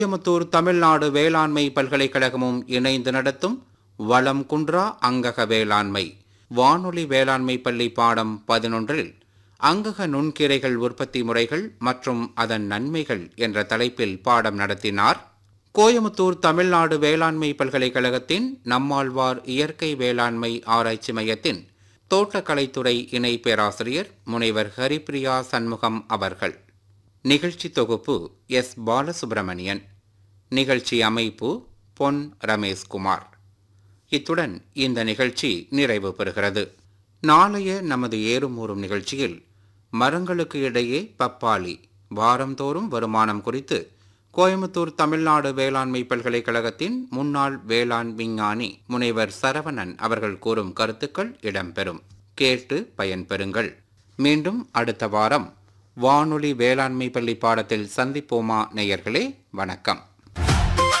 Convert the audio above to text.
கோயமுத்தூர் தமிழ்நாடு வேளாண்மை பல்கலைக்கழகமும் இணைந்து நடத்தும் வளம் குன்றா அங்கக வேளாண்மை வானொலி வேளாண்மை பள்ளி பாடம் பதினொன்றில் அங்கக நுண்கீரைகள் உற்பத்தி முறைகள் மற்றும் அதன் நன்மைகள் என்ற தலைப்பில் பாடம் நடத்தினார் கோயமுத்தூர் தமிழ்நாடு வேளாண்மை பல்கலைக்கழகத்தின் நம்மாழ்வார் இயற்கை வேளாண்மை ஆராய்ச்சி மையத்தின் தோட்டக்கலைத்துறை இணை பேராசிரியர் முனைவர் ஹரிப்பிரியா சண்முகம் அவர்கள் நிகழ்ச்சி தொகுப்பு எஸ் பாலசுப்பிரமணியன் நிகழ்ச்சி அமைப்பு பொன் ரமேஷ்குமார் இத்துடன் இந்த நிகழ்ச்சி நிறைவு பெறுகிறது நாளைய நமது ஏறும் ஊறும் நிகழ்ச்சியில் மரங்களுக்கு இடையே பப்பாளி வாரந்தோறும் வருமானம் குறித்து கோயமுத்தூர் தமிழ்நாடு வேளாண்மை பல்கலைக்கழகத்தின் முன்னாள் வேளாண் விஞ்ஞானி முனைவர் சரவணன் அவர்கள் கூறும் கருத்துக்கள் இடம்பெறும் கேட்டு பயன்பெறுங்கள் மீண்டும் அடுத்த வாரம் வானொலி வேளாண்மை பள்ளி பாடத்தில் சந்திப்போமா நேயர்களே வணக்கம்